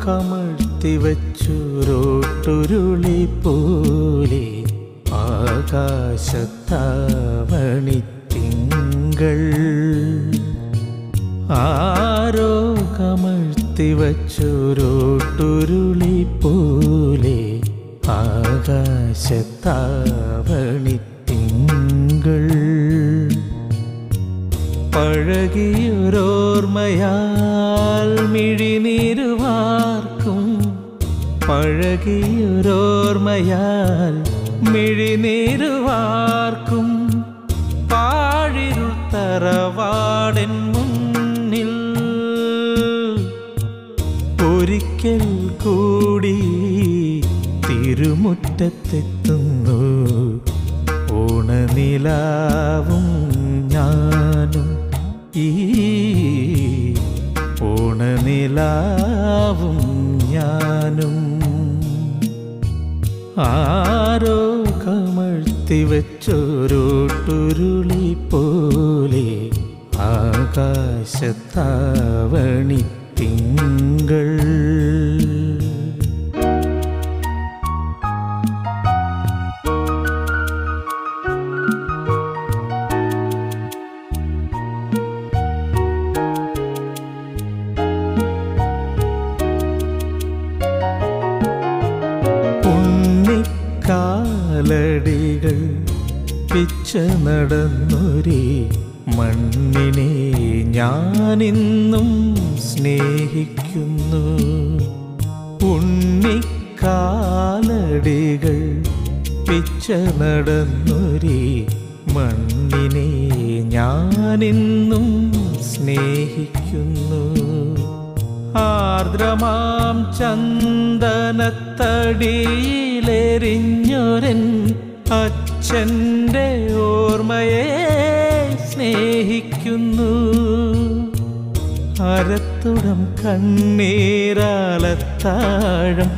കമഴ്ത്തി വച്ചുരോട്ടുരുളി പോലെ ആകാശത്താവണി തിങ്കൾ ആരോ കമഴ്ത്തി വച്ചുരോട്ടുരുളി പോലെ ആകാശത്താവണി തിങ്കൾ പഴകിയൊരോർമ്മയാൽ മിഴിനീരുവാർക്കും പഴകിയൊരോർമ്മയാൽ മിഴിനീരുവാർക്കും പാഴിരുൾ തറവാടൻ മുന്നിൽ ഒരിക്കൽ കൂടി തിരുമുറ്റത്തെത്തുന്നു ഓണനിലാവും ഞാനും ഈ ഓണനിലാവും ഞാനും ആരോ കമഴ്ത്തി വെച്ചോരോട്ടുരുളി പോലെ ആകാശത്താവണി തിങ്കൾ ഉണ്ണിക്കാലടികൾ പിച്ച നടന്നൊരേ മണ്ണിനെ ഞാനിന്നും സ്നേഹിക്കുന്നു ഉണ്ണിക്കാലടികൾ പിച്ച നടന്നൊരേ മണ്ണിനെ ഞാനിന്നും സ്നേഹിക്കുന്നു ആർദ്രമാം ചന്ദനത്തടിയിലെറിഞ്ഞൊരൻ അച്ഛൻ്റെ ഓർമ്മയെ സ്നേഹിക്കുന്നു അരത്തുടം കണ്ണീരാലത്താഴം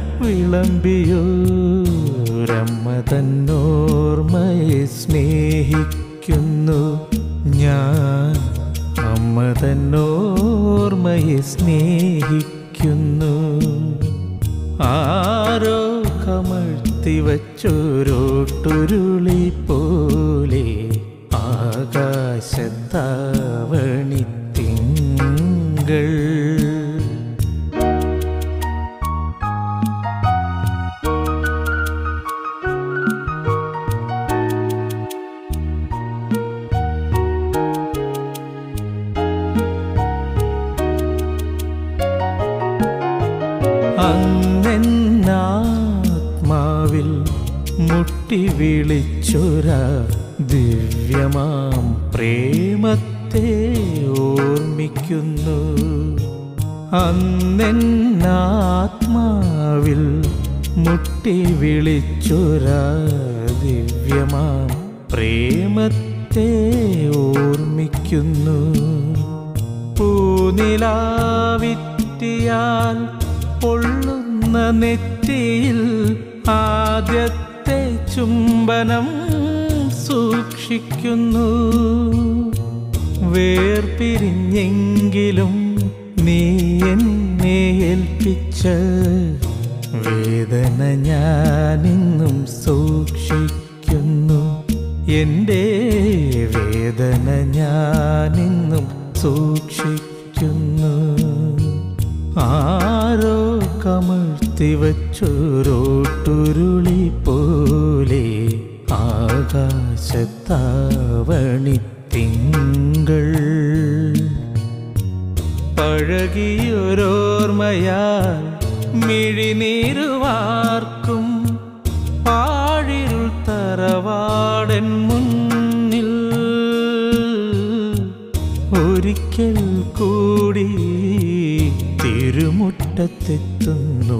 വിളമ്പിയോരമ്മ തന്നോർമ്മയെ സ്നേഹിക്കുന്നു ഞാൻ അമ്മ തന്നോർമ്മയെ സ്നേഹിക്കുന്നു ആരോ കമഴ്ത്തി വച്ചോരോട്ടുരുളി പോലെ ആകാശത്താവണി തിങ്കൾ അങ്ങെന്നാത്മാവിൽ മുട്ടി വിളിച്ചൊര ദിവ്യമാം പ്രേമത്തെ ഓർമ്മിക്കുന്നു അന്നെന്നാത്മാവിൽ മുട്ടി വിളിച്ചൊര ദിവ്യമാം പ്രേമത്തെ ഓർമ്മിക്കുന്നു പൂനിലാവിറ്റിയാൽ പൊള്ളുന്ന നെറ്റിയിൽ ആദ്യത്തെ ചുംബനം സൂക്ഷിക്കുന്നു വേർപിരിഞ്ഞെങ്കിലും നീ എന്നെ ഏൽപ്പിച്ച വേദന ഞാനിന്നും സൂക്ഷിക്കുന്നു എൻ്റെ വേദന ഞാനിന്നും സൂക്ഷിക്കുന്നു ആരോ കമഴ്ത്തി വച്ചോരോട്ടുരുളി പോലെ ആകാശത്താവണി തിങ്കൾ പഴകിയൊരോർമ്മയാൽ മിഴിനീരുവാർക്കും പാഴിരുൾ തറവാടൻ മുന്നിൽ ഒരിക്കൽ കൂടി തിരുമുറ്റത്തെത്തുന്നു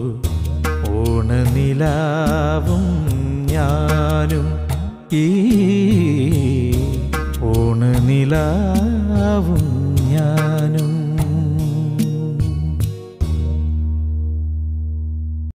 ഓണനിലാവും ഞാനും ഈ ഓണനിലാവും ഞാൻ